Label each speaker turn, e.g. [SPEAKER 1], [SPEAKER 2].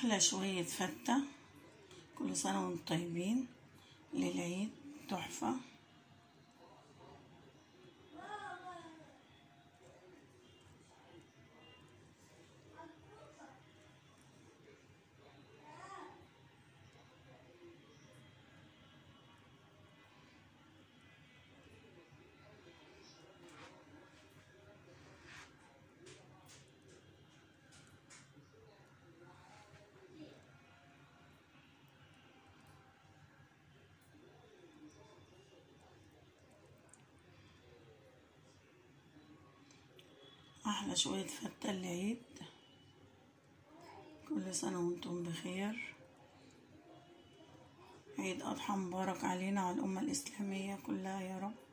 [SPEAKER 1] أحلى شوية فتة كل سنة وانتم طيبين للعيد تحفة أحلى شوية فتة العيد كل سنة وانتم بخير عيد أضحى مبارك علينا وعلى الأمة الإسلامية كلها يا رب